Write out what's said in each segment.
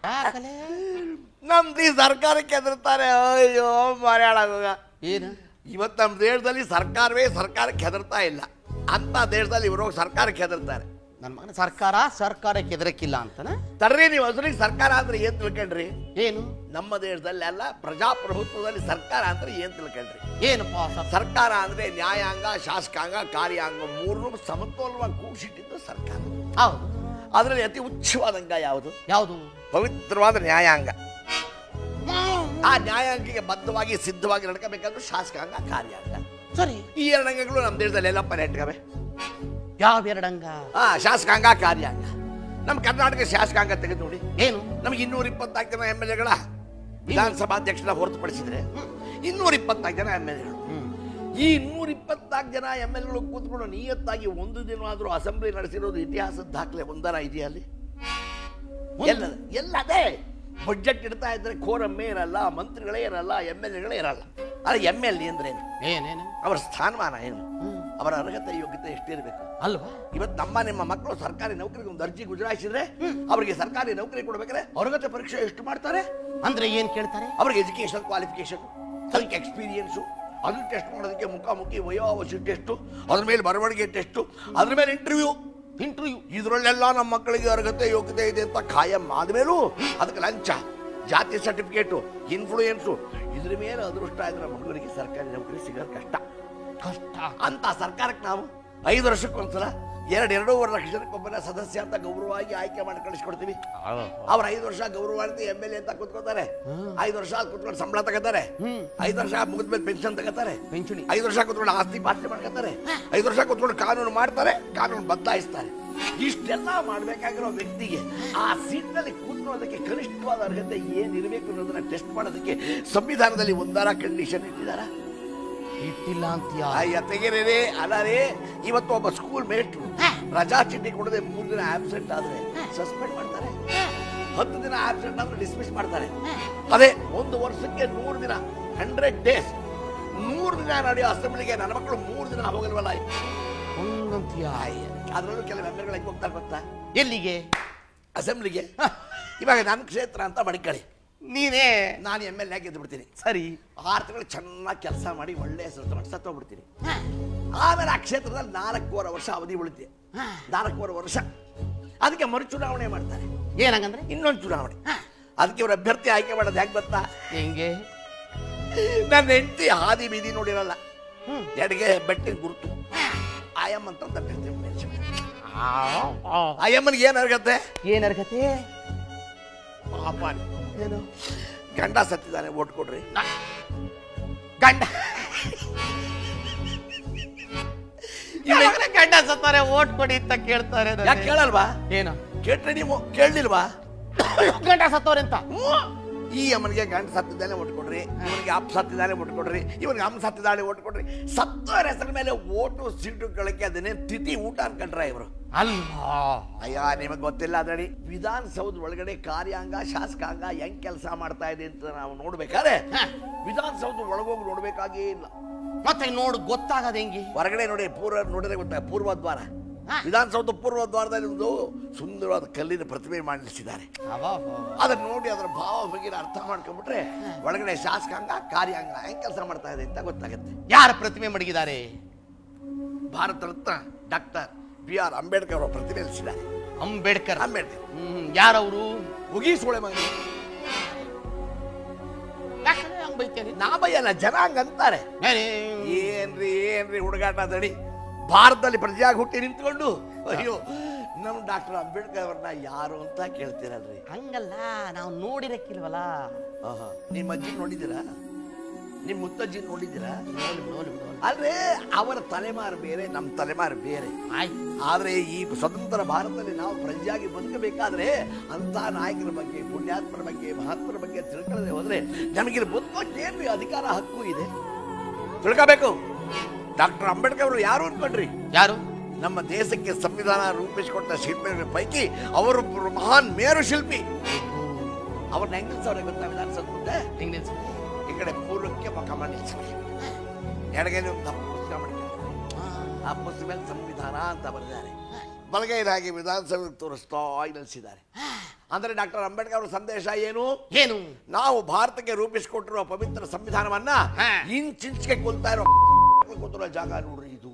ಯಾಕಲೆ ನಮ್ದು ಈ ಸರ್ಕಾರಕ್ಕೆ ಹೆದರ್ತಾರೆ ಅಯ್ಯೋ ಮರ್ಯಾಳಾಗೋಗ ಏನು ಇವತ್ತು ನಮ್ಮ ದೇಶದಲ್ಲಿ ಸರ್ಕಾರವೇ ಸರ್ಕಾರಕ್ಕೆ ಹೆದರ್ತಾ ಇಲ್ಲ ಅಂತ ದೇಶದಲ್ಲಿ ಇವರು ಸರ್ಕಾರಕ್ಕೆ ಹೆದರ್ತಾರೆ ನನ್ನ ಮಗನ ಸರ್ಕಾರ ಸರ್ಕಾರಕ್ಕೆ ಹೆದರಕ್ಕಿಲ್ಲ ಅಂತನ ತರ್ರಿ ನೀವು ಹಸುರಿಗೆ ಸರ್ಕಾರ ಅಂದ್ರೆ ಏನ್ ತಿಳ್ಕೊಂಡ್ರಿ ಏನು ನಮ್ಮ ದೇಶದಲ್ಲಿ ಅಲ್ಲ ಪ್ರಜಾಪ್ರಭುತ್ವದಲ್ಲಿ ಸರ್ಕಾರ ಅಂದ್ರೆ ಏನ್ ತಿಳ್ಕೊಂಡ್ರಿ ಏನಪ್ಪ ಸರ್ ಸರ್ಕಾರ ಅಂದ್ರೆ ನ್ಯಾಯಾಂಗ ಶಾಸಕಾಂಗ ಕಾರ್ಯಾಂಗ ಮೂರನ್ನು ಸಮತೋಲವಾಗಿ ಕೂಡಿಸಿಟ್ಟಿದ್ದು ಸರ್ಕಾರ ಹೌದು ಅದರಲ್ಲಿ ಅತಿ ಉಚ್ಚವಾದ ಅಂಗ ಯಾವುದು ಯಾವುದು ಪವಿತ್ರವಾದ ನ್ಯಾಯಾಂಗ ಆ ನ್ಯಾಯಾಂಗಕ್ಕೆ ಬದ್ಧವಾಗಿ ಸಿದ್ಧವಾಗಿ ನಡ್ಕೋಬೇಕಾದ್ರೆ ಶಾಸಕಾಂಗ ಕಾರ್ಯಾಂಗ ಸರಿ ಈ ಎರಡು ಅಂಗಗಳು ನಮ್ಮ ದೇಶದಲ್ಲಿ ಎಲ್ಲಪ್ಪ ನೆಟ್ಕವೆ ಯಾವ ಎರಡಂಗ ಆ ಶಾಸಕಾಂಗ ಕಾರ್ಯಾಂಗ ನಮ್ಮ ಕರ್ನಾಟಕ ಶಾಸಕಾಂಗ ತೆಗೆದು ನೋಡಿ ಏನು ನಮಗೆ ಇನ್ನೂರ ಇಪ್ಪತ್ನಾಲ್ಕು ಜನ ಎಮ್ ಎಲ್ ಎಗಳ ವಿಧಾನಸಭಾಧ್ಯಕ್ಷರ ಹೊರತುಪಡಿಸಿದ್ರೆ ಇನ್ನೂರ ಇಪ್ಪತ್ನಾಲ್ಕು ಜನ ಎಮ್ ಎಲ್ ಎಗಳು ಈ ಇನ್ನೂರ ಇಪ್ಪತ್ನಾಲ್ಕು ಜನ ಎಮ್ ಎಲ್ ಎಗಳು ಕೂತ್ಕೊಂಡು ನಿಯತ್ತಾಗಿ ಒಂದು ದಿನವಾದರೂ ಅಸೆಂಬ್ಲಿ ನಡೆಸಿರೋದು ಇತಿಹಾಸದ ದಾಖಲೆ ಒಂದರ ಇದೆಯಾ ಅಲ್ಲಿ ಎಲ್ಲ ಎಲ್ಲ ಅದೇ ಬಡ್ಜೆಟ್ ಇಡ್ತಾ ಇದ್ರೆ ಕೋರಮ್ಮೆ ಇರಲ್ಲ ಮಂತ್ರಿಗಳೇ ಇರಲ್ಲ ಎಮ್ ಎಲ್ ಎಗಳೇ ಇರಲ್ಲ ಅಲ್ಲ ಎಮ್ ಎಲ್ ಎ ಅಂದ್ರೇನು ಏನೇನು ಅವರ ಸ್ಥಾನಮಾನ ಏನು ಅವರ ಅರ್ಹತೆ ಯೋಗ್ಯತೆ ಎಷ್ಟಿರಬೇಕು ಅಲ್ವಾ ಇವತ್ತು ನಮ್ಮ ನಿಮ್ಮ ಮಕ್ಕಳು ಸರ್ಕಾರಿ ನೌಕರಿಗೆ ಒಂದು ಅರ್ಜಿ ಗುಜರಾಯಿಸಿದ್ರೆ ಅವರಿಗೆ ಸರ್ಕಾರಿ ನೌಕರಿ ಕೊಡ್ಬೇಕಾದ್ರೆ ಅರ್ಹತೆ ಪರೀಕ್ಷೆ ಎಷ್ಟು ಮಾಡ್ತಾರೆ ಅಂದ್ರೆ ಏನ್ ಕೇಳ್ತಾರೆ ಅವ್ರಿಗೆ ಎಜುಕೇಶನ್ ಕ್ವಾಲಿಫಿಕೇಶನ್ ಅದಕ್ಕೆ ಎಕ್ಸ್ಪೀರಿಯನ್ಸು ಅದನ್ನ ಟೆಸ್ಟ್ ಮಾಡೋದಕ್ಕೆ ಮುಖಾಮುಖಿ ವಯೋವಶಿ ಟೆಸ್ಟು ಅದ್ರ ಮೇಲೆ ಬರವಣಿಗೆ ಟೆಸ್ಟು ಅದ್ರ ಮೇಲೆ ಇಂಟರ್ವ್ಯೂ ಇಂಟರ್ವ್ಯೂ ಇದರಲ್ಲೆಲ್ಲ ನಮ್ಮ ಮಕ್ಕಳಿಗೆ ಅರ್ಹತೆ ಯೋಗ್ಯತೆ ಇದೆ ಅಂತ ಖಾಯಂ ಆದ್ಮೇಲೂ ಅದಕ್ಕೆ ಲಂಚ ಜಾತಿ ಸರ್ಟಿಫಿಕೇಟು ಇನ್ಫ್ಲೂಯೆನ್ಸು ಇದ್ರ ಮೇಲೆ ಅದೃಷ್ಟ ಇದ್ರೆ ಮಕ್ಕಳಿಗೆ ಸರ್ಕಾರಿ ನೌಕರಿ ಸಿಗೋದು ಕಷ್ಟ ಕಷ್ಟ ಅಂತ ಸರ್ಕಾರಕ್ಕೆ ನಾವು ಐದು ವರ್ಷಕ್ಕೊಂದ್ಸಲ ಎರಡು ಎರಡೂವರೆ ಲಕ್ಷ ಜನಕ್ಕೊಬ್ಬನ ಸದಸ್ಯ ಅಂತ ಗೌರವವಾಗಿ ಆಯ್ಕೆ ಮಾಡಿ ಕಳಿಸ್ಕೊಡ್ತೀವಿ ಅವ್ರ ಐದು ವರ್ಷ ಗೌರವಾನ್ವಿತ ಎಮ್ ಎಲ್ ಎ ಅಂತ ಕೂತ್ಕೋತಾರೆ ಐದು ವರ್ಷ ಕೂತ್ಕೊಂಡು ಸಂಬಳ ತಗೋತಾರೆ ಐದು ವರ್ಷ ಮುಗಿದ್ಮೇಲೆ ಪೆನ್ಷನ್ ತಗೋತಾರೆ ಪಿಂಚಣಿ ಐದು ವರ್ಷ ಕೂತ್ಕೊಂಡು ಆಸ್ತಿ ಪಾಸ್ತಿ ಮಾಡ್ಕೊತಾರೆ ಐದು ವರ್ಷ ಕೂತ್ಕೊಂಡು ಕಾನೂನು ಮಾಡ್ತಾರೆ ಕಾನೂನು ಬದಲಾಯಿಸ್ತಾರೆ ಇಷ್ಟೆಲ್ಲ ಮಾಡ್ಬೇಕಾಗಿರೋ ವ್ಯಕ್ತಿಗೆ ಆ ಸೀಟ್ನಲ್ಲಿ ಕೂತ್ಕೊಳ್ಳೋದಕ್ಕೆ ಕನಿಷ್ಠವಾದ ಅರ್ಹತೆ ಏನಿರಬೇಕು ಅನ್ನೋದನ್ನ ಟೆಸ್ಟ್ ಮಾಡೋದಕ್ಕೆ ಸಂವಿಧಾನದಲ್ಲಿ ಒಂದರ ಕಂಡೀಷನ್ ಇಟ್ಟಿದಾರ ಇಟ್ಟಿಲ್ಲ ಅಂತೀಯ ಅಯ್ಯ ತೆಗೆರೇ ಅಲ್ಲ ರೇ ಇವತ್ತು ಒಬ್ಬ ಸ್ಕೂಲ್ ಮೇಟ್ರು ರಜಾ ಚೀಟಿ ಕೊಡದೆ ಮೂರು ದಿನ ಆಬ್ಸೆಂಟ್ ಆದ್ರೆ ಸಸ್ಪೆಂಡ್ ಮಾಡ್ತಾರೆ ಹತ್ತು ದಿನ ಆಬ್ಸೆಂಟ್ ಆದ್ರೆ ಡಿಸ್ಮಿಸ್ ಮಾಡ್ತಾರೆ ಅದೇ ಒಂದು ವರ್ಷಕ್ಕೆ ನೂರು ದಿನ ಹಂಡ್ರೆಡ್ ಡೇಸ್ ನೂರು ದಿನ ನಡೆಯೋ ಅಸೆಂಬ್ಲಿಗೆ ನನ್ನ ಮಕ್ಕಳು ಮೂರು ದಿನ ಹೋಗಲ್ವಲ್ಲ ಹಂಗಂತೀಯ ಅಯ್ಯ ಅದರಲ್ಲೂ ಕೆಲವು ಎಮ್ ಎಲ್ಗಳಿಗೆ ಹೋಗ್ತಾರೆ ಗೊತ್ತಾ ಎಲ್ಲಿಗೆ ಅಸೆಂಬ್ಲಿಗೆ ಇವಾಗ ನನ್ನ ಕ್ಷೇತ್ರ ಅಂತ ಮಡಿಕಳಿ ನೀನೇ ನಾನು ಎಮ್ ಎಲ್ ಎ ಗೆದ್ದು ಬಿಡ್ತೀನಿ ಸರಿ ಆರು ತಿಂಗಳು ಚೆನ್ನಾಗಿ ಕೆಲಸ ಮಾಡಿ ಒಳ್ಳೆ ಹೆಸರು ತಗೊಂಡು ಸತ್ತೋಗ್ಬಿಡ್ತೀನಿ ಆಮೇಲೆ ಆ ಕ್ಷೇತ್ರದಲ್ಲಿ ನಾಲ್ಕೂವರೆ ವರ್ಷ ಅವಧಿ ಉಳಿತೆ ನಾಲ್ಕೂವರೆ ವರ್ಷ ಅದಕ್ಕೆ ಮರು ಚುನಾವಣೆ ಮಾಡ್ತಾರೆ ಏನಂಗಂದ್ರೆ ಇನ್ನೊಂದು ಚುನಾವಣೆ ಅದಕ್ಕೆ ಇವ್ರ ಅಭ್ಯರ್ಥಿ ಆಯ್ಕೆ ಮಾಡೋದು ಯಾಕೆ ಗೊತ್ತಾ ಹೆಂಗೆ ನನ್ನ ಹೆಂಡತಿ ಹಾದಿ ಬೀದಿ ನೋಡಿರಲ್ಲ ಹ್ಮ್. ಎಡಗೆ ಬೆಟ್ಟಿನ ಗುರುತು ಆಯಮ್ಮ ಅಂತ ಅಭ್ಯರ್ಥಿ ಆಯಮ್ಮನಿಗೆ ಏನು ಅರ್ಗತ್ತೆ ಏನ್ ಅರ್ಹತೆ ಪಾಪ ಏನು ಗಂಡ ಸತ್ತಿದ್ದಾನೆ ಓಟ್ ಕೊಡ್ರಿ ಗಂಡ ಇವಾಗ ಗಂಡ ಸತ್ತಾರೆ ಓಟ್ ಕೊಡಿ ಅಂತ ಕೇಳ್ತಾರೆ ನನಗೆ. ಯಾಕೆ ಕೇಳಲ್ವಾ ಏನು ಕೇಳ್ರಿ ನೀವು ಕೇಳಲಿಲ್ವಾ ಗಂಡ ಸತ್ತವ್ರೆ ಅಂತ ಈ ಅಮ್ಮನಿಗೆ ಗಂಡ ಸತ್ತಿದ್ದಾನೆ ಓಟ್ ಕೊಡ್ರಿ ಇವನಿಗೆ ಅಪ್ಪ ಸತ್ತಿದ್ದಾನೆ ಓಟ್ ಕೊಡ್ರಿ ಇವನಿಗೆ ಅಮ್ಮ ಸತ್ತಿದ್ದಾಳೆ ಓಟ್ ಕೊಡ್ರಿ ಸತ್ತವರ ಹೆಸರ ಮೇಲೆ ಓಟು ಸೀಟುಗಳಿಗೆ ಅದನ್ನೇ ತಿಥಿ ಊಟ ಅನ್ಕೊಂಡ್ರ ಇವರು ಅಲ್ವಾ ಅಯ್ಯ ನಿಮಗೆ ಗೊತ್ತಿಲ್ಲ ಅದಡಿ ವಿಧಾನಸೌಧ ಒಳಗಡೆ ಕಾರ್ಯಾಂಗ ಶಾಸಕಾಂಗ ಹೆಂಗ್ ಕೆಲಸ ಮಾಡ್ತಾ ಇದೆ ಅಂತ ನಾವು ನೋಡ್ಬೇಕಾದ್ರೆ ವಿಧಾನಸೌಧ ಒಳಗೋಗಿ ನೋಡ್ಬೇಕಾಗೇ ಇಲ್ಲ ಮತ್ತೆ ನೋಡು ಗೊತ್ತಾಗದ ಹೆಂಗೆ ಹೊರಗಡೆ ನೋಡಿ ಪೂರ್ವ ನೋಡಿದ್ರೆ ಗೊತ್ತಾ ಪೂರ್ವ ದ್ವಾರ ಹಾ. ವಿಧಾನಸೌಧ ಪೂರ್ವ ದ್ವಾರದಲ್ಲಿ ಒಂದು ಸುಂದರವಾದ ಕಲ್ಲಿನ ಪ್ರತಿಮೆ ಮಾಡಿ ನಿಲ್ಲಿಸಿದ್ದಾರೆ ಅದನ್ನ ನೋಡಿ ಅದರ ಭಾವ ಬಗ್ಗೆ ಅರ್ಥ ಮಾಡ್ಕೊಂಡ್ಬಿಟ್ರೆ ಒಳಗಡೆ ಶಾಸಕಾಂಗ ಕಾರ್ಯಾಂಗ ಹೆಂಗ್ ಕೆಲಸ ಮಾಡ್ತಾ ಇದೆ ಅಂತ ಗೊತ್ತಾಗುತ್ತೆ ಯಾರ ಪ್ರತಿಮೆ ಮಡಗಿದ್ದಾರೆ Bharat Ratna doctor B R Ambedkar ಅವರ ಪ್ರತಿಮೆ ನಿಲ್ಲಿಸಿದ್ದಾರೆ ಅಂಬೇಡ್ಕರ್ ಅಂಬೇಡ್ಕರ್ ಹ್ಮ್ ಯಾರವರು ಮುಗಿ ಸೋಳೆ ಮಗನಿಗೆ ಯಾಕಂದ್ರೆ ಹಂಗ್ ಬೈತೇನೆ ನಾ ಬೈಯಲ್ಲ ಜನ ಹಂಗಂತಾರೆ ಏನೇ? ಏನ್ರಿ ಏನ್ರಿ ಹುಡುಗಾಟ ದಡಿ ಭಾರತದಲ್ಲಿ ಪ್ರಜೆಯಾಗಿ ಹುಟ್ಟಿ ನಿಂತ್ಕೊಂಡು ಅಯ್ಯೋ ನಮ್ಮ ಡಾಕ್ಟರ್ ಅಂಬೇಡ್ಕರ್ ಅವ್ರನ್ನ ಯಾರು ಅಂತ ಕೇಳ್ತೀರಲ್ರಿ ಹಂಗಲ್ಲ ನಾವು ನೋಡಿರಕ್ಕಿಲ್ವಲ್ಲ ಆಹಾ. ನಿಮ್ಮ ಅಜ್ಜಿ ನೋಡಿದ್ದೀರಾ ನಿಮ್ಮ ಮುತ್ತಜ್ಜಿ ನೋಡಿದ್ದೀರಾ ನೋಡಿ ನೋಡಿ ನೋಡಿ ಆದ್ರೆ ಅವರ ತಲೆಮಾರು ಬೇರೆ ನಮ್ಮ ತಲೆಮಾರು ಬೇರೆ ಆಯ್ತು ಆದ್ರೆ ಈ ಸ್ವತಂತ್ರ ಭಾರತದಲ್ಲಿ ನಾವು ಪ್ರಜೆಯಾಗಿ ಬದುಕಬೇಕಾದ್ರೆ ಅಂತ ನಾಯಕರ ಬಗ್ಗೆ ಪುಣ್ಯಾತ್ಮರ ಬಗ್ಗೆ ಮಹಾತ್ಮರ ಬಗ್ಗೆ ತಿಳ್ಕೊಳ್ಳದೆ ಹೋದ್ರೆ ನಮಗೆ ಬದುಕೋಕ್ಕೇನು ಅಧಿಕಾರ ಹಕ್ಕು ಇದೆ ತಿಳ್ಕೋಬೇಕು ಡಾಕ್ಟರ್ ಅಂಬೇಡ್ಕರ್ ಅವರು ಯಾರು ಅನ್ಕೊಂಡ್ರಿ ಯಾರು ನಮ್ಮ ದೇಶಕ್ಕೆ ಸಂವಿಧಾನ ರೂಪಿಸಿಕೊಟ್ಟ ಶಿಲ್ಪಿಗಳ ಪೈಕಿ ಅವರು ಮಹಾನ್ ಮೇರು ಶಿಲ್ಪಿ ಅವ್ರನ್ನ ಹೆಂಗ್ ನಿಲ್ಸವ್ರೆ ಗೊತ್ತಾ ವಿಧಾನಸೌಧ ಮುಂದೆ ಹೆಂಗ್ ನಿಲ್ಸು ಈ ಕಡೆ ಪೂರ್ವಕ್ಕೆ ಮುಖ ಮಾಡಿ ನಿಲ್ಸವ್ರೆ ಎಡಗೈಲಿ ಒಂದು ದಪ್ಪ ಪುಸ್ತಕ ಮಾಡಿದ್ದಾರೆ ಆ ಪುಸ್ತಕ ಮೇಲೆ ಸಂವಿಧಾನ ಅಂತ ಬರೆದಿದ್ದಾರೆ ಬಲಗೈದಾಗಿ ವಿಧಾನಸಭೆ ತೋರಿಸ್ತಾ ನಿಲ್ಲಿಸಿದ್ದಾರೆ ಅಂದ್ರೆ ಡಾಕ್ಟರ್ ಅಂಬೇಡ್ಕರ್ ಅವರ ಸಂದೇಶ ಏನು ಏನು ನಾವು ಭಾರತಕ್ಕೆ ರೂಪಿಸಿಕೊಟ್ಟಿರುವ ಪವಿತ್ರ ಸಂವಿಧಾನವನ್ನ ಹಾ. ಇಂಚಿಂಚಿಗೆ ಕೊಲ್ತಾ ಇರೋ ಕೂತಿರೋ ಜಾಗ ನೋಡ್ರಿ ಇದು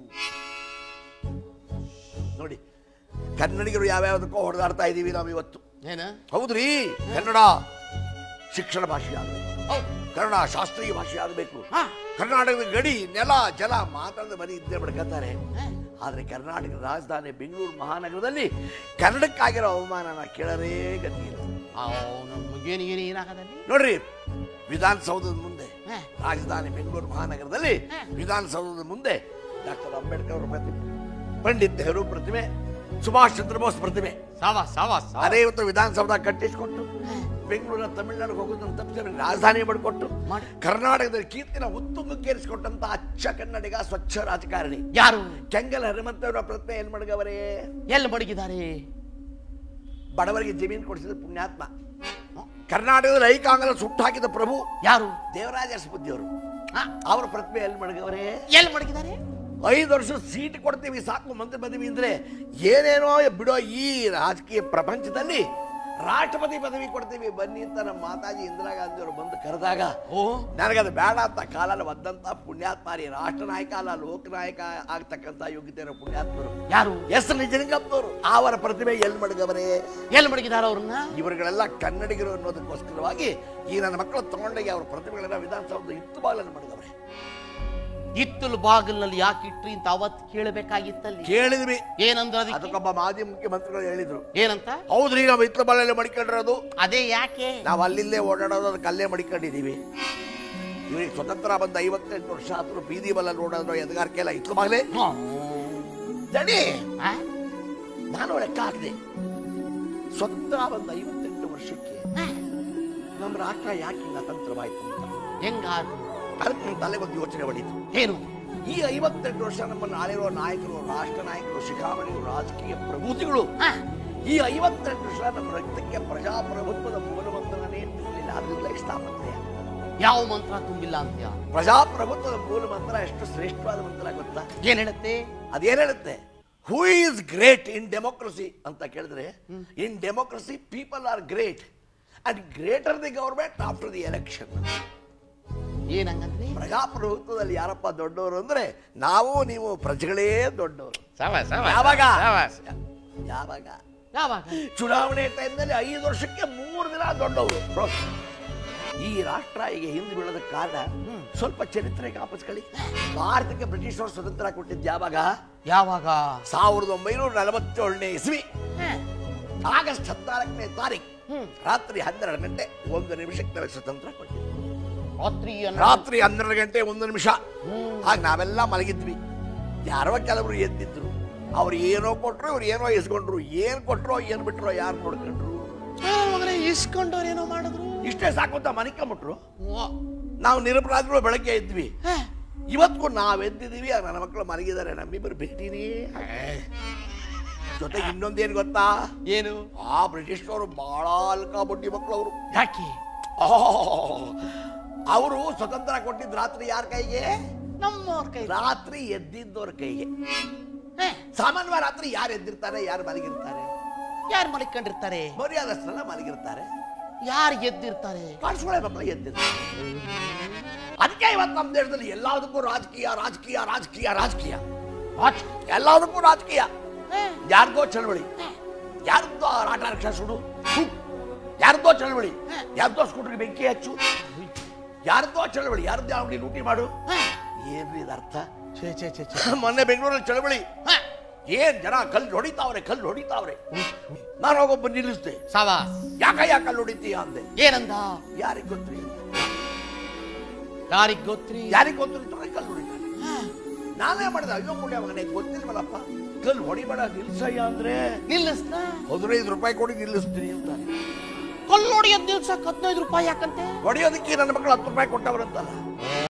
ನೋಡಿ ಕನ್ನಡಿಗರು ಯಾವ್ಯಾವುದಕ್ಕೋ ಹೊಡೆದಾಡ್ತಾ ಇದೀವಿ ನಾವು ಇವತ್ತು ಏನ ಹೌದ್ರಿ ಕನ್ನಡ ಶಿಕ್ಷಣ ಭಾಷೆ ಆಗಬೇಕು ಹೌದು ಕನ್ನಡ ಶಾಸ್ತ್ರೀಯ ಭಾಷೆ ಆಗಬೇಕು ಹಾ. ಕರ್ನಾಟಕದ ಗಡಿ ನೆಲ ಜಲ ಮಾತಾಡದ ಬರೀ ಇದ್ದೇ ಬಿಡ್ಕತ್ತಾರೆ ಹಾ. ಆದ್ರೆ ಕರ್ನಾಟಕದ ರಾಜಧಾನಿ ಬೆಂಗಳೂರು ಮಹಾನಗರದಲ್ಲಿ ಕನ್ನಡಕ್ಕಾಗಿರೋ ಅವಮಾನನ ಕೇಳರೇ ಗತಿ ಇಲ್ಲ ನಮಗೇನು ಏನು ಏನಾಗದಲ್ಲಿ ನೋಡ್ರಿ ವಿಧಾನಸೌಧದ ಮುಂದೆ ಹಾ. ರಾಜಧಾನಿ ಬೆಂಗಳೂರು ಮಹಾನಗರದಲ್ಲಿ ಹಾ. ವಿಧಾನಸೌಧದ ಮುಂದೆ ಡಾಕ್ಟರ್ ಅಂಬೇಡ್ಕರ್ ಅವರ ಪ್ರತಿಮೆ ಪಂಡಿತ್ ನೆಹರು ಪ್ರತಿಮೆ ಸುಭಾಷ್ ಚಂದ್ರ ಬೋಸ್ ಪ್ರತಿಮೆ ಸಾವಾ ಸಾವಾ ಅದೇ ಇವತ್ತು ವಿಧಾನಸೌಧ ಕಟ್ಟಿಸಿಕೊಟ್ಟು ಬೆಂಗಳೂರ ತಮಿಳುನಾಡಿಗೆ ಹೋಗೋದನ್ನು ತಪ್ಪಿಸಿ ರಾಜಧಾನಿ ಮಾಡಿಕೊಟ್ಟು ಮಾಡಿ. ಕರ್ನಾಟಕದ ಕೀರ್ತಿನ ಉತ್ತುಂಗಕ್ಕೇರಿಸಿಕೊಟ್ಟಂತ ಅಚ್ಚ ಕನ್ನಡಿಗ ಸ್ವಚ್ಛ ರಾಜಕಾರಣಿ ಯಾರು ಕೆಂಗಲ್ ಹನುಮಂತವರ ಪ್ರತಿಮೆ ಎಲ್ಲಿ ಮಡಗವರೇ ಎಲ್ಲಿ ಮಡಗಿದ್ದಾರೆ ಬಡವರಿಗೆ ಜಮೀನು ಕೊಡಿಸಿದ ಪುಣ್ಯಾತ್ಮ ಕರ್ನಾಟಕದಲ್ಲಿ ಐಕಾಂಗಲ ಸುಟ್ಟು ಹಾಕಿದ ಪ್ರಭು ಯಾರು ದೇವರಾಜ ಅವರು ಹಾ, ಅವರ ಪ್ರತಿಮೆ ಎಲ್ಲಿ ಮಡಗವರೇ ಎಲ್ಲಿ ಮಡಗಿದ್ದಾರೆ ಐದು ವರ್ಷ ಸೀಟ್ ಕೊಡ್ತೀವಿ ಸಾಕು ಮಂತ್ರಿ ಪದವಿ ಅಂದ್ರೆ ಏನೇನೋ ಬಿಡೋ ಈ ರಾಜಕೀಯ ಪ್ರಪಂಚದಲ್ಲಿ ರಾಷ್ಟ್ರಪತಿ ಪದವಿ ಕೊಡ್ತೀವಿ ಬನ್ನಿ ಅಂತ ನಮ್ಮ ಮಾತಾಜಿ ಇಂದಿರಾ ಗಾಂಧಿ ಅವರು ಬಂದು ಕರೆದಾಗ ಓ ನನಗದು ಬೇಡ ಅಂತ ಕಾಲಲ್ಲಿ ಒದ್ದಂತ ಪುಣ್ಯಾತ್ಮಾರಿ ರಾಷ್ಟ್ರ ನಾಯಕ ಅಲ್ಲ ಲೋಕನಾಯಕ ಆಗ್ತಕ್ಕಂಥ ಯೋಗ್ಯತೆ ಇರೋ ಪುಣ್ಯಾತ್ಮರು ಯಾರು ಎಸ್ ನಿಜಲಿಂಗಪ್ಪನವರು ಅವರ ಪ್ರತಿಮೆ ಎಲ್ಲಿ ಮಡಗವರೇ ಎಲ್ಲಿ ಮಡಗಿದಾರ ಅವ್ರನ್ನ ಇವರುಗಳೆಲ್ಲ ಕನ್ನಡಿಗರು ಅನ್ನೋದಕ್ಕೋಸ್ಕರವಾಗಿ ಈ ನನ್ನ ಮಕ್ಕಳು ತಗೊಂಡೋಗಿ ಅವರ ಪ್ರತಿಮೆಗಳನ್ನ ವಿಧಾನಸೌಧದ ಇತ್ತು ಬಾಗಿಲನ್ನು ಮಡಗವರೆ ಇತ್ತಲು ಬಾಗಿಲಿನಲ್ಲಿ ಯಾಕೆ ಇಟ್ರಿ ಅಂತ ಅವತ್ ಕೇಳಬೇಕಾಗಿತ್ತಲ್ಲಿ ಕೇಳಿದ್ವಿ ಏನಂದ್ರ ಅದಕ್ಕೆ ಅದಕ್ಕೊಬ್ಬ ಮಾಜಿ ಮುಖ್ಯಮಂತ್ರಿಗಳು ಹೇಳಿದ್ರು ಏನಂತ ಹೌದ್ರಿ ನಾವು ಇತ್ಲ ಬಾಲಲ್ಲಿ ಮಡಿಕೊಂಡಿರೋದು ಅದೇ ಯಾಕೆ ನಾವು ಅಲ್ಲಿಂದೇ ಓಡಾಡೋದು ಅದಕ್ಕೆ ಅಲ್ಲೇ ಮಡಿಕೊಂಡಿದೀವಿ ಇವ್ರಿಗೆ ಸ್ವತಂತ್ರ ಬಂದ ಐವತ್ತೆಂಟು ವರ್ಷ ಆದ್ರೂ ಬೀದಿ ಬಲ್ಲ ಓಡೋದು ಎದಗಾರಿಕೆ ಎಲ್ಲ ಇತ್ಲ ಬಾಗ್ಲೆ ದಣಿ ಆ? ನಾನು ಲೆಕ್ಕ ಹಾಕಿದೆ ಸ್ವತಂತ್ರ ಬಂದ ಐವತ್ತೆಂಟು ವರ್ಷಕ್ಕೆ ನಮ್ಮ ರಾಷ್ಟ್ರ ಯಾಕೆ ಹಿಂಗ ತಂತ್ರವಾಯ್ತು ಅಂತ ಹೆಂಗಾದ್ರು ಅದಕ್ಕೆ ನನ್ನ ತಲೆಗೆ ಒಂದು ಯೋಚನೆ ಹೊಡಿತು ಏನು ಈ ಐವತ್ತೆಂಟು ವರ್ಷ ನಮ್ಮನ್ನು ಆಳಿರುವ ನಾಯಕರು ರಾಷ್ಟ್ರ ನಾಯಕರು ಶಿಖಾಮಣಿಗಳು ರಾಜಕೀಯ ಪ್ರಭೂತಿಗಳು ಆ, ಈ ಐವತ್ತೆಂಟು ವರ್ಷ ನಮ್ಮ ರಕ್ತಕ್ಕೆ ಪ್ರಜಾಪ್ರಭುತ್ವದ ಮೂಲಮಂತ್ರನೇ ತಿಳಿಲಿಲ್ಲ ಅದರಿಂದ ಸ್ಥಾಪನೆ ಯಾವ ಮಂತ್ರ ತುಂಬಿಲ್ಲ ಅಂತ್ಯ ಪ್ರಜಾಪ್ರಭುತ್ವದ ಮೂಲ ಮಂತ್ರ ಎಷ್ಟು ಶ್ರೇಷ್ಠವಾದ ಮಂತ್ರ ಗೊತ್ತಾ ಏನ್ ಹೇಳುತ್ತೆ ಅದೇನ್ ಹೇಳುತ್ತೆ who is great in democracy ಅಂತ ಕೇಳಿದ್ರೆ in democracy people are great and greater the government after the election ಏನಂಗಂದ್ರೆ ಪ್ರಜಾಪ್ರಭುತ್ವದಲ್ಲಿ ಯಾರಪ್ಪ ದೊಡ್ಡವರು ಅಂದ್ರೆ ನಾವು ನೀವು ಪ್ರಜೆಗಳೇ ದೊಡ್ಡವರು ಸಾವಾಸ್, ಯಾವಾಗ ಸಾವಾಸ್. ಯಾವಾಗ ಯಾವಾಗ ಚುನಾವಣೆ ಟೈಮ್ನಲ್ಲಿ ಐದು ವರ್ಷಕ್ಕೆ ಮೂರು ದಿನ ದೊಡ್ಡವರು ಈ ರಾಷ್ಟ್ರ ಈಗ ಹಿಂದೆ ಬೀಳೋದ ಕಾರಣ ಸ್ವಲ್ಪ ಚರಿತ್ರೆ ಜ್ಞಾಪಿಸ್ಕೊಳ್ಳಿ ಭಾರತಕ್ಕೆ ಬ್ರಿಟಿಷರು ಸ್ವತಂತ್ರ ಕೊಟ್ಟಿದ್ದು ಯಾವಾಗ ಯಾವಾಗ ಸಾವಿರದ ಒಂಬೈನೂರ ನಲವತ್ತೇಳನೇ ಇಸ್ವಿ ಹ, ಆಗಸ್ಟ್ ಹದಿನಾಲ್ಕನೇ ತಾರೀಕು ಹ್ಮ್. ರಾತ್ರಿ ಹನ್ನೆರಡು ಗಂಟೆ ಒಂದು ನಿಮಿಷಕ್ಕೆ ನಮಗೆ ಸ್ವತಂತ್ರ ಕೊಟ್ಟಿದ್ದು ರಾತ್ರಿ ಅನ್ನ- ರಾತ್ರಿ ಹನ್ನೆರಡು ಗಂಟೆ ಒಂದು ನಿಮಿಷ ಹ್ಮ್. ಆಗ ನಾವೆಲ್ಲ ಮಲಗಿದ್ವಿ ಯಾರೋ ಕೆಲವರು ಎದ್ದಿದ್ರು ಅವ್ರು ಏನೋ ಕೊಟ್ರು ಇವ್ರು ಏನೋ ಇಸ್ಕೊಂಡ್ರು ಏನ್ ಕೊಟ್ರೋ ಏನ್ ಬಿಟ್ರೋ ಯಾರು ನೋಡ್ಕೊಂಡ್ರು ಆ, ಮಗನೇ ಇಸ್ಕೊಂಡವ್ರು ಏನೋ ಮಾಡಿದ್ರು ಇಷ್ಟೇ ಸಾಕು ಅಂತ ಮನಿಕೊಂಬಿಟ್ರು ವಾ. ನಾವು ನಿರಪರಾಧಿಗಳು ಬೆಳಗ್ಗೆ ಎದ್ವಿ ಹ, ಇವತ್ತಿಗೂ ನಾವ್ ಎದ್ದಿದೀವಿ ಆಗ ನನ್ನ ಮಕ್ಕಳು ಮಲಗಿದ್ದಾರೆ ನಮ್ಮಿಬ್ಬರು ಭೇಟಿನೇ ಜೊತೆಗೆ ಇನ್ನೊಂದೇನು ಗೊತ್ತಾ ಏನು ಆ ಬ್ರಿಟಿಷ್ನವರು ಬಹಳ ಅಲ್ಕಾ ಬಡ್ಡಿ ಮಕ್ಕಳು ಅವರು ಯಾಕೆ ಅವರು ಸ್ವತಂತ್ರ ಕೊಟ್ಟಿದ್ದು ರಾತ್ರಿ ಯಾರ ಕೈಗೆ ನಮ್ಮವ್ರ ಕೈ ರಾತ್ರಿ ಎದ್ದಿದ್ದವ್ರ ಕೈಗೆ ಹ, ಸಾಮಾನ್ಯವಾಗಿ ರಾತ್ರಿ ಯಾರು ಎದ್ದಿರ್ತಾರೆ ಯಾರು ಮಲಗಿರ್ತಾರೆ ಯಾರು ಮಲಿಕೊಂಡಿರ್ತಾರೆ ಮರ್ಯಾದಸ್ಥರಲ್ಲ ಮಲಗಿರ್ತಾರೆ ಯಾರು ಎದ್ದಿರ್ತಾರೆ ಕಾಣಿಸ್ಕೊಳ್ಳೆ ಮಕ್ಕಳು ಎದ್ದಿರ್ತಾರೆ ಅದಕ್ಕೆ ಇವತ್ತು ನಮ್ಮ ದೇಶದಲ್ಲಿ ಎಲ್ಲದಕ್ಕೂ ರಾಜಕೀಯ ರಾಜಕೀಯ ರಾಜಕೀಯ ರಾಜಕೀಯ ವಾಚ್. ಎಲ್ಲದಕ್ಕೂ ರಾಜಕೀಯ ಹ, ಯಾರ್ದೋ ಚಳವಳಿ ಯಾರ್ದೋ ಆಟ ರಕ್ಷಾ ಸುಡು ಹು. ಯಾರ್ದೋ ಚಳವಳಿ ಯಾರ್ದೋ ಸ್ಕೂಟರ್ಗೆ ಬೆಂಕಿ ಹಚ್ಚು ಯಾರ್ದೋ ಚಳವಳಿ ಯಾರ್ದೋ ಅಂಗಡಿ ಲೂಟಿ ಮಾಡು ಹ. ಏನ್ರಿ ಇದು ಅರ್ಥ ಛೇ ಛೇ ಛೇ ಛೇ ಮೊನ್ನೆ ಬೆಂಗಳೂರಲ್ಲಿ ಚಳವಳಿ ಹ, ಏನ್ ಜನ ಕಲ್ಲು ಹೊಡಿತಾವ್ರೆ ಕಲ್ಲು ಹೊಡಿತಾವ್ರೆ ನಾನು ಹೋಗೊಬ್ಬ ನಿಲ್ಲಿಸ್ದೆ ಸಾವಾಸ್ ಯಾಕ ಯಾಕ ಕಲ್ಲು ಹೊಡಿತೀಯ ಅಂದೆ ಏನಂದ ಯಾರಿಗ್ ಗೊತ್ತ್ರಿ ಯಾರಿಗ್ ಗೊತ್ತ್ರಿ ಯಾರಿಗ್ ಗೊತ್ತು ಕಲ್ಲು ಹೊಡಿತಾರೆ ಹ, ನಾನೇ ಮಾಡಿದೆ ಅಯ್ಯೋ ಮುಡ್ಯ ಮಗನೇ ಗೊತ್ತಿಲ್ವಲ್ಲಪ್ಪ ಕಲ್ಲು ಹೊಡಿಬೇಡ ನಿಲ್ಸಯ್ಯ ಅಂದ್ರೆ ನಿಲ್ಲಿಸ್ದ ಹದಿನೈದು ರೂಪಾಯಿ ಕೊಡಿ ನಿಲ್ಲಿಸ್ತೀನಿ ಅಂತ ಕಲ್ಲೋಡಿ ಎದ್ದು ನಿಲ್ಸಕ್ ಹದಿನೈದು ರೂಪಾಯಿ ಯಾಕಂತೆ ಹೊಡಿಯೋದಕ್ಕೆ ನನ್ನ ಮಕ್ಕಳು ಹತ್ತು ರೂಪಾಯಿ ಕೊಟ್ಟವರಂತಲ್ಲ